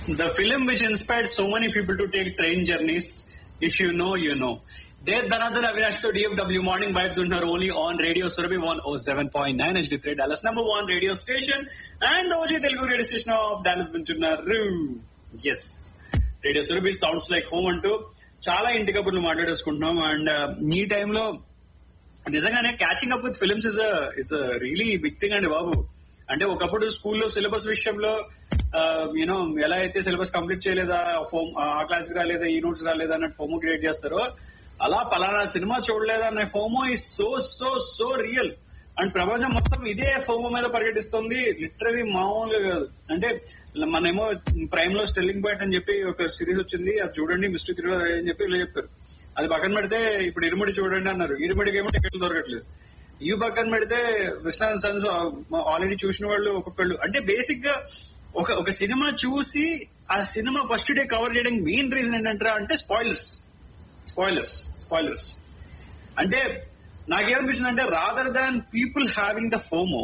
the film which inspired so many people to take train journeys. If you know, you know. There, Dhanadhan Avinash to DFW Morning Vibes on her only on Radio Surabhi 107.9 HD3 Dallas number one radio station and the OG Telugu radio station of Dallas Binchunaru. Yes. Radio Surabhi sounds like home అంటూ చాలా ఇంటి కబుర్లు మాట్లాడేసుకుంటున్నాం and ఈ టైంలో నిజంగానే catching up with films is is really big thing అండి బాబు అంటే ఒకప్పుడు స్కూల్లో సిలబస్ విషయంలో యూనో ఎలా అయితే సిలబస్ కంప్లీట్ చేయలేదా ఫోమ్ ఆ క్లాస్ కి రాలేదా ఈ నోట్స్ రాలేదా అన్నట్టు ఫోమో క్రియేట్ చేస్తారో అలా పలానా సినిమా చూడలేదా అనే FOMO is so so so real and ప్రపంచం మొత్తం ఇదే ఫోమో మీద పరిగెటిస్తుంది లిటరలీ మామూలుగా కాదు అంటే మనేమో ప్రైమ్ లో స్టెల్లింగ్ పాయింట్ అని చెప్పి ఒక సిరీస్ వచ్చింది అది చూడండి మిస్టర్ త్రివర్ అని చెప్పి ఇలా చెప్పారు అది పక్కన పెడితే ఇప్పుడు ఇరుముడి చూడండి అన్నారు ఇరుముడికి ఏమో టికెట్లు దొరకట్లేదు ఈ పక్కన పెడితే విశ్వనాథ్ సన్స్ ఆల్రెడీ చూసిన వాళ్ళు ఒక్కొక్కళ్ళు అంటే బేసిక్ గా ఒక ఒక సినిమా చూసి ఆ సినిమా ఫస్ట్ డే కవర్ చేయడానికి మెయిన్ రీజన్ ఏంటంటారా అంటే స్పాయిలర్స్ స్పాయిలర్స్ స్పాయిలర్స్ అంటే నాకేమనిపిస్తుంది అంటే rather than people having the FOMO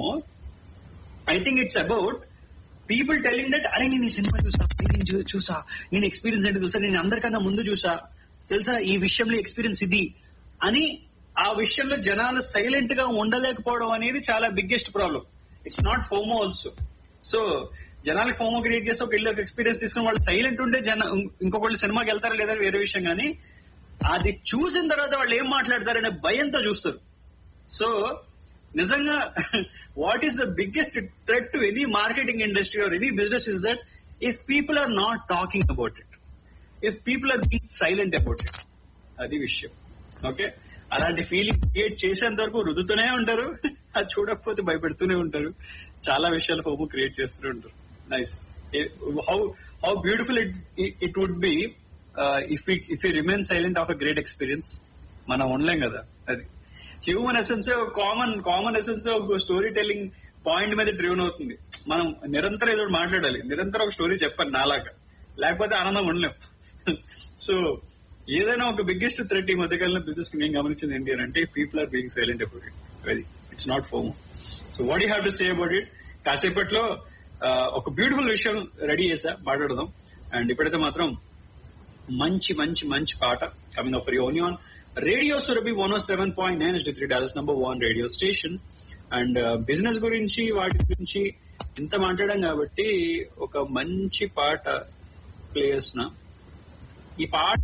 I think it's about people telling that అరే నేను ఈ సినిమా చూసా నేను చూ- చూసా నేను ఎక్స్పీరియన్స్ అంటే తెలుసా నేను అందరికన్నా ముందు చూసా తెలుసా ఈ విషయంలో ఎక్స్పీరియన్స్ ఇది అని ఆ విషయంలో జనాలు సైలెంట్ గా ఉండలేకపోవడం అనేది చాలా biggest problem it's not FOMO also so జనాలకి ఫోమో క్రియేట్ చేసి ఒక ఇల్లు ఎక్స్పీరియన్స్ తీసుకుని వాళ్ళు సైలెంట్ ఉంటే జన ఇంకొకళ్ళు సినిమాకి వెళ్తారా లేదా వేరే విషయం కానీ అది చూసిన తర్వాత వాళ్ళు ఏం మాట్లాడతారనే భయంతో చూస్తారు సో నిజంగా what is the biggest threat to any marketing industry or any business is that if people are not talking about it if people are being silent about it అది విషయం ఓకే అలాంటి ఫీలింగ్ క్రియేట్ చేసేంత వరకు రుదుతూనే ఉంటారు అది చూడకపోతే భయపెడుతూనే ఉంటారు చాలా విషయాలు హోము క్రియేట్ చేస్తూనే ఉంటారు nice how how beautiful it it would be if if you remain silent of a great experience మనం ఉండలేం కదా అది human essence common common essence ఒక స్టోరీ టెల్లింగ్ పాయింట్ మీద డ్రివన్ అవుతుంది మనం నిరంతరం ఏదో ఒకటి మాట్లాడాలి నిరంతరం ఒక స్టోరీ చెప్పాలి నాలాగా లేకపోతే ఆనందం ఉండలేం సో ఏదైనా ఒక బిగ్గెస్ట్ థ్రెట్ ఈ మధ్యకాలంలో బిజినెస్ కి నేను గమనించింది ఏంటి అని అంటే people are being silent about it very it's not FOMO so what you have to say about it కాసేపట్లో ఆ, ఒక బ్యూటిఫుల్ విషయం రెడీ చేసా మాట్లాడదాం అండ్ ఇప్పుడైతే మాత్రం మంచి మంచి మంచి పాట coming of own on radio Surabhi one seven point nine is three dollars number one radio station and business గురించి వాటి గురించి ఇంత మాట్లాడాం కాబట్టి ఒక మంచి పాట ప్లే చేస్తున్నా ఈ పాట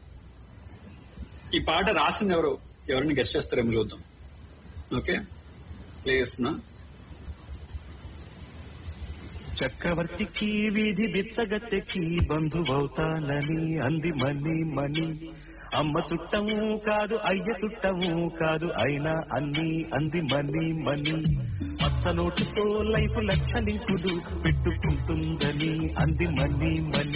ఈ పాట రాసింది ఎవరు ఎవరిని గెస్ట్ చేస్తారేమో చూద్దాం ఓకే ప్లే చేస్తున్నా చక్రవర్తికి వీధి బిచ్చగత్తెకి బంధువవుతానని అంది మని మని అమ్మ చుట్టము కాదు అయ్య చుట్టము కాదు అయినా అన్ని అంది మని మని పచ్చ నోటుతో లైఫ్ లక్షలింకుడు పెట్టుకుంటుందని అంది మని మని